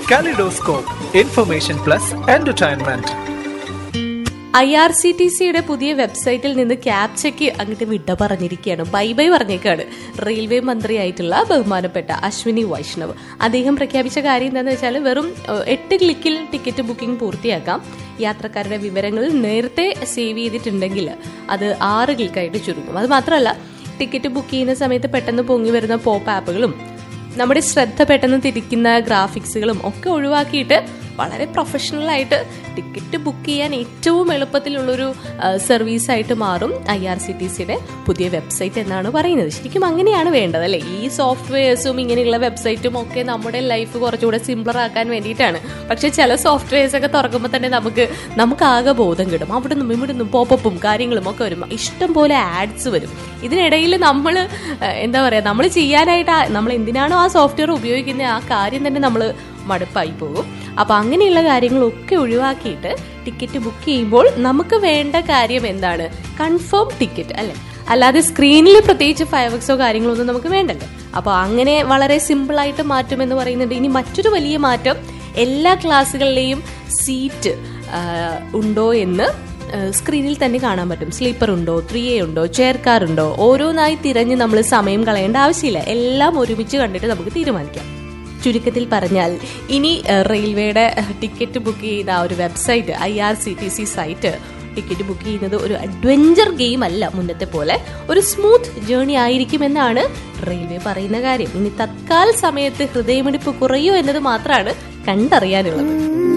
kaleidoscope information plus entertainment I R C T സിയുടെ പുതിയ വെബ്സൈറ്റിൽ നിന്ന് ക്യാപ്ചയ്ക്ക് അങ്ങോട്ട് വിട പറഞ്ഞിരിക്കുകയാണ് ബൈ ബൈ പറഞ്ഞേക്കാണ് റെയിൽവേ മന്ത്രിയായിട്ടുള്ള ബഹുമാനപ്പെട്ട അശ്വിനി വൈഷ്ണവ് അദ്ദേഹം പ്രഖ്യാപിച്ച കാര്യം എന്താണെന്ന് വെച്ചാൽ വെറും ഏഹ്, എട്ട് ക്ലിക്കിൽ ടിക്കറ്റ് ബുക്കിംഗ് പൂർത്തിയാക്കാം യാത്രക്കാരുടെ വിവരങ്ങൾ നേരത്തെ സേവ് ചെയ്തിട്ടുണ്ടെങ്കിൽ അത് ആറ് ക്ലിക്കായിട്ട് ചുരുങ്ങും അത് മാത്രമല്ല ടിക്കറ്റ് ബുക്ക് ചെയ്യുന്ന സമയത്ത് പെട്ടെന്ന് പൊങ്ങി വരുന്ന പോപ്പ് ആപ്പുകളും നമ്മുടെ ശ്രദ്ധ പെട്ടെന്ന് തിരിക്കുന്ന ഗ്രാഫിക്സുകളും ഒക്കെ ഒഴിവാക്കിയിട്ട് വളരെ പ്രൊഫഷണൽ ആയിട്ട് ടിക്കറ്റ് ബുക്ക് ചെയ്യാൻ ഏറ്റവും എളുപ്പത്തിലുള്ളൊരു സർവീസ് ആയിട്ട് മാറും ഐ ആർ സി ടി സിയുടെ പുതിയ വെബ്സൈറ്റ് എന്നാണ് പറയുന്നത് ശരിക്കും അങ്ങനെയാണ് വേണ്ടത് അല്ലേ ഈ സോഫ്റ്റ്വെയർസും ഇങ്ങനെയുള്ള വെബ്സൈറ്റും ഒക്കെ നമ്മുടെ ലൈഫ് കുറച്ചുകൂടെ സിംപ്ലർ ആക്കാൻ വേണ്ടിയിട്ടാണ് പക്ഷെ ചില സോഫ്റ്റ്വെയർസ് ഒക്കെ തുറക്കുമ്പോൾ തന്നെ നമുക്ക് നമുക്ക് ആകെ ബോധം കിടും അവിടെ നിന്നും ഇവിടെ നിന്നും പോപ്പപ്പും കാര്യങ്ങളും ഒക്കെ വരും ഇഷ്ടം പോലെ ആഡ്സ് വരും ഇതിനിടയിൽ നമ്മൾ എന്താ പറയുക നമ്മൾ ചെയ്യാനായിട്ട് ആ- നമ്മൾ എന്തിനാണോ ആ സോഫ്റ്റ്വെയർ ഉപയോഗിക്കുന്നത് ആ കാര്യം തന്നെ നമ്മൾ മടുപ്പായി പോകും അപ്പൊ അങ്ങനെയുള്ള കാര്യങ്ങളൊക്കെ ഒഴിവാക്കിയിട്ട് ടിക്കറ്റ് ബുക്ക് ചെയ്യുമ്പോൾ നമുക്ക് വേണ്ട കാര്യം എന്താണ് കൺഫേം ടിക്കറ്റ് അല്ലെ അല്ലാതെ സ്ക്രീനിൽ പ്രത്യേകിച്ച് ഫയർവർക്സോ കാര്യങ്ങളോ ഒന്നും നമുക്ക് വേണ്ടല്ലോ അപ്പോൾ അങ്ങനെ വളരെ സിമ്പിൾ ആയിട്ട് മാറ്റും എന്ന് പറയുന്നുണ്ട് ഇനി മറ്റൊരു വലിയ മാറ്റം എല്ലാ ക്ലാസ്സുകളിലെയും സീറ്റ് ഉണ്ടോ എന്ന് ഏഹ് സ്ക്രീനിൽ തന്നെ കാണാൻ പറ്റും സ്ലീപ്പർ ഉണ്ടോ ത്രീ എ ഉണ്ടോ ചെയർ കാർ ഉണ്ടോ ഓരോന്നായി തിരഞ്ഞ് നമ്മൾ സമയം കളയേണ്ട ആവശ്യമില്ല എല്ലാം ഒരുമിച്ച് കണ്ടിട്ട് നമുക്ക് തീരുമാനിക്കാം ചുരുക്കത്തിൽ പറഞ്ഞാൽ ഇനി ഏഹ് റെയിൽവേയുടെ ഏഹ് ടിക്കറ്റ് ബുക്ക് ചെയ്യുന്ന ആ ഒരു website I R C T C site ticket book ചെയ്യുന്നത് ഒരു അഡ്വഞ്ചർ ഗെയിം അല്ല മുന്നത്തെ പോലെ ഒരു സ്മൂത്ത് ജേണി ആയിരിക്കുമെന്നാണ് റെയിൽവേ പറയുന്ന കാര്യം ഇനി തത്കാൽ സമയത്ത് ഹൃദയമിടിപ്പ് കുറയോ എന്നത് മാത്രമാണ് കണ്ടറിയാനുള്ളത്